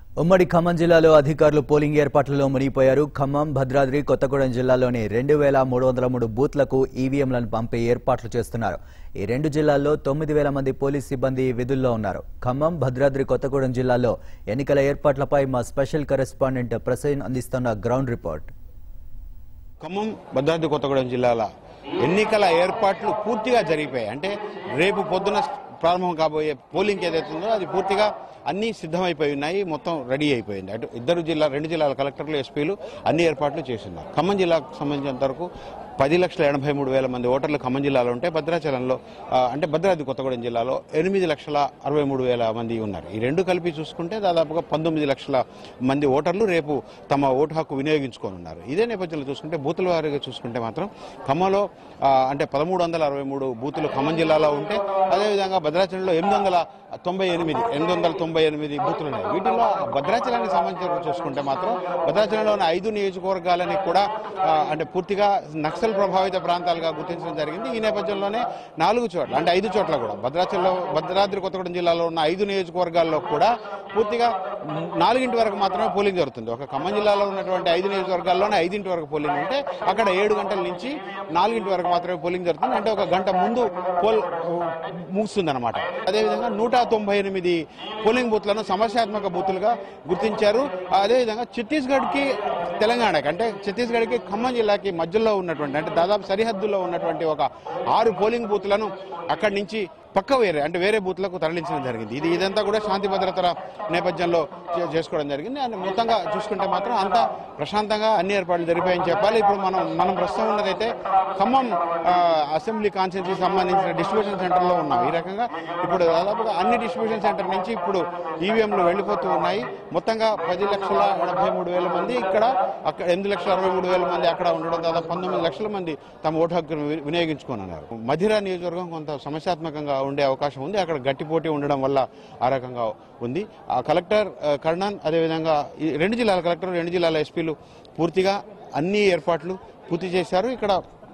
ఉమ్మడి ఖమ్మం జిల్లాలో అధికారులు పోలింగ్ ఏర్పాట్లలో మునిగిపోయారు ఖమ్మం భద్రాద్రి కొత్తగూడెం జిల్లాలోని రెండు వేల మూడు వందల మూడు బూత్లకు ఈవీఎంలను పంపే ఏర్పాట్లు చేస్తున్నారు ఈ రెండు జిల్లాల్లో తొమ్మిది వేల మంది పోలీస్ సిబ్బంది విధుల్లో ఉన్నారు ఖమ్మం భద్రాద్రి కొత్తగూడెం జిల్లాలో ఎన్నికల ఏర్పాట్లపై మా స్పెషల్ కరెస్పాండెంట్ ప్రసీన్ అందిస్తున్న గ్రౌండ్ రిపోర్ట్ ఖమ్మం భద్రాద్రి కొత్తగూడెం జిల్లాల ఎన్నికల ఏర్పాట్లు పూర్తిగా జరిగిపోయాయి అంటే రేపు పొద్దున ప్రారంభం కాబోయే పోలింగ్ ఏదైతే ఉందో అది పూర్తిగా అన్ని సిద్ధమైపోయి ఉన్నాయి మొత్తం రెడీ అయిపోయింది అటు ఇద్దరు జిల్లా రెండు జిల్లాల కలెక్టర్లు ఎస్పీలు అన్ని ఏర్పాట్లు చేస్తున్నారు ఖమ్మం జిల్లాకు సంబంధించినంత వరకు పది లక్షల ఎనభై మూడు వేల మంది ఓటర్లు ఖమ్మం జిల్లాలో ఉంటే భద్రాచలంలో ఆ, అంటే భద్రాద్రి కొత్తగూడెం జిల్లాలో ఎనిమిది లక్షల అరవై మూడు వేల మంది ఉన్నారు ఈ రెండు కలిపి చూసుకుంటే దాదాపుగా పంతొమ్మిది లక్షల మంది ఓటర్లు రేపు తమ ఓటు హక్కు వినియోగించుకోనున్నారు ఇదే నేపథ్యంలో చూసుకుంటే బూతుల వారీగా చూసుకుంటే మాత్రం ఖమ్మంలో ఆ, అంటే పదమూడు వందల అరవై మూడు బూతులు ఖమ్మం జిల్లాలో ఉంటే అదేవిధంగా భద్రాచలంలో ఎనిమిది వందల తొంభై ఎనిమిది ఎనిమిది వందల తొంభై ఎనిమిది బూతులు ఉన్నాయి వీటిలో భద్రాచలానికి సంబంధించి చూసుకుంటే మాత్రం భద్రాచలంలోని ఐదు నియోజకవర్గాలని కూడా ఆ, అంటే పూర్తిగా నక్సల్ ప్రభావిత ప్రాంతాలుగా గుర్తించడం జరిగింది ఈ నేపథ్యంలోనే నాలుగు చోట్ల అంటే ఐదు చోట్ల కూడా భద్రాచలంలో భద్రాద్రి కొత్తగూడెం జిల్లాలో ఉన్న ఐదు నియోజకవర్గాల్లో కూడా పూర్తిగా నాలుగింటి వరకు మాత్రమే పోలింగ్ జరుగుతుంది ఒక ఖమ్మం జిల్లాలో ఉన్నటువంటి ఐదు నియోజకవర్గాల్లోనే ఐదింటి వరకు పోలింగ్ ఉంటే అక్కడ ఏడు గంటల నుంచి నాలుగింటి వరకు మాత్రమే పోలింగ్ జరుగుతుంది అంటే ఒక గంట ముందు పోల్ ముగుస్తుంది అనమాట అదేవిధంగా నూట తొంభై ఎనిమిది పోలింగ్ బూత్లను సమస్యాత్మక బూతులుగా గుర్తించారు అదేవిధంగా ఛత్తీస్గఢ్కి తెలంగాణకి అంటే ఛత్తీస్గఢ్కి ఖమ్మం జిల్లాకి మధ్యలో ఉన్నటువంటి అంటే దాదాపు సరిహద్దుల్లో ఉన్నటువంటి ఒక ఆరు పోలింగ్ బూత్లను అక్కడి నుంచి పక్క వేరే అంటే వేరే బూత్లకు తరలించడం జరిగింది ఇది ఇదంతా కూడా శాంతి భద్రతల నేపథ్యంలో చే- చేసుకోవడం జరిగింది అండ్ మొత్తంగా చూసుకుంటే మాత్రం అంతా ప్రశాంతంగా అన్ని ఏర్పాట్లు జరిపాయని చెప్పాలి ఇప్పుడు మనం మనం ప్రస్తుతం ఉన్నదైతే ఖమ్మం ఆ, అసెంబ్లీ కాన్స్టిట్యూన్సీ సంబంధించిన డిస్ట్రిబ్యూషన్ సెంటర్లో ఉన్నాం ఈ రకంగా ఇప్పుడు దాదాపుగా అన్ని డిస్ట్రిబ్యూషన్ సెంటర్ నుంచి ఇప్పుడు ఈవీఎంలు వెళ్ళిపోతూ ఉన్నాయి మొత్తంగా పది లక్షల ఎనభై మూడు వేల మంది ఇక్కడ అక్కడ ఎనిమిది లక్షల అరవై మూడు వేల మంది అక్కడ ఉండడం దాదాపు పంతొమ్మిది లక్షల మంది తమ ఓటు హక్కును వి- వినియోగించుకోనున్నారు మధిర నియోజకవర్గం కొంత సమస్యాత్మకంగా ఉండే అవకాశం ఉంది అక్కడ గట్టి పోటీ ఉండడం వల్ల ఆ రకంగా ఉంది ఆ కలెక్టర్ ఆ, కర్ణన్ అదేవిధంగా ఈ రెండు జిల్లాల కలెక్టర్ రెండు జిల్లాల ఎస్పీలు పూర్తిగా అన్ని ఏర్పాట్లు పూర్తి చేశారు ఇక్కడ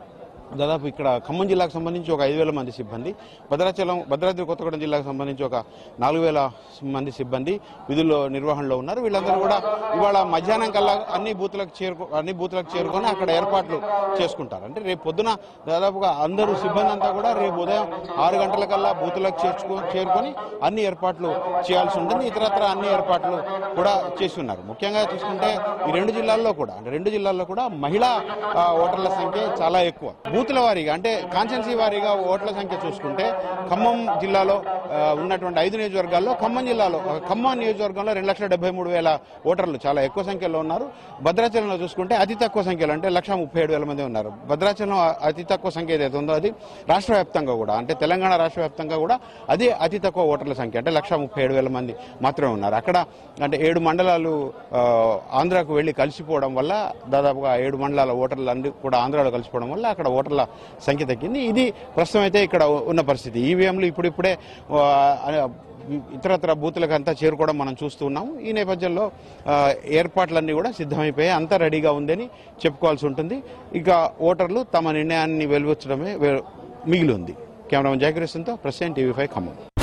దాదాపు ఇక్కడ ఖమ్మం జిల్లాకు సంబంధించి ఒక ఐదు వేల మంది సిబ్బంది భద్రాచలం భద్రాద్రి కొత్తగూడెం జిల్లాకు సంబంధించి ఒక నాలుగు వేల మంది సిబ్బంది విధుల్లో నిర్వహణలో ఉన్నారు వీళ్ళందరూ కూడా ఇవాళ మధ్యాహ్నం కల్లా అన్ని బూతులకు చేరుకో అన్ని బూతులకు చేరుకొని అక్కడ ఏర్పాట్లు చేసుకుంటారు అంటే రేపు పొద్దున దాదాపుగా అందరూ సిబ్బంది అంతా కూడా రేపు ఉదయం ఆరు గంటల కల్లా బూతులకు చేర్చుకో చేరుకొని అన్ని ఏర్పాట్లు చేయాల్సి ఉంటుంది ఇతరత్ర అన్ని ఏర్పాట్లు కూడా చేసి ఉన్నారు ముఖ్యంగా చూసుకుంటే ఈ రెండు జిల్లాల్లో కూడా అంటే రెండు జిల్లాల్లో కూడా మహిళా ఆ, ఓటర్ల సంఖ్య చాలా ఎక్కువ బూతుల వారీగా అంటే కాన్స్టెన్సీ వారీగా ఓట్ల సంఖ్య చూసుకుంటే ఖమ్మం జిల్లాలో ఆ, ఉన్నటువంటి ఐదు నియోజకవర్గాల్లో ఖమ్మం జిల్లాలో ఆ, ఖమ్మం నియోజకవర్గంలో రెండు లక్షల డెబ్బై మూడు వేల ఓటర్లు చాలా ఎక్కువ సంఖ్యలో ఉన్నారు భద్రాచలంలో చూసుకుంటే అతి తక్కువ సంఖ్యలో అంటే లక్ష ముప్పై ఏడు వేల మంది ఉన్నారు భద్రాచలం అతి తక్కువ సంఖ్య ఏదైతే ఉందో అది రాష్ట్ర వ్యాప్తంగా కూడా అంటే తెలంగాణ రాష్ట్ర వ్యాప్తంగా కూడా అదే అతి తక్కువ ఓటర్ల సంఖ్య అంటే లక్ష ముప్పై ఏడు వేల మంది మాత్రమే ఉన్నారు అక్కడ అంటే ఏడు మండలాలు ఆ, ఆంధ్రాకు వెళ్లి కలిసిపోవడం వల్ల దాదాపుగా ఏడు మండలాల ఓటర్లు అన్ని కూడా ఆంధ్రాలో కలిసిపోవడం వల్ల అక్కడ ఓటర్ల సంఖ్య తగ్గింది ఇది ప్రస్తుతం అయితే ఇక్కడ ఉన్న పరిస్థితి ఈవీఎంలు ఇప్పుడిప్పుడే ఆ, ఇతరత్ర బూతులకు అంతా చేరుకోవడం మనం చూస్తూ ఉన్నాము ఈ నేపథ్యంలో ఆ, ఏర్పాట్లన్నీ కూడా సిద్ధమైపోయాయి అంతా రెడీగా ఉందని చెప్పుకోవాల్సి ఉంటుంది ఇక ఓటర్లు తమ నిర్ణయాన్ని వెలువచ్చడమే వే- మిగిలి ఉంది కెమెరామెన్ జయకృష్ణతో ప్రసెంట్ టీవీ ఫైవ్ ఖమ్మం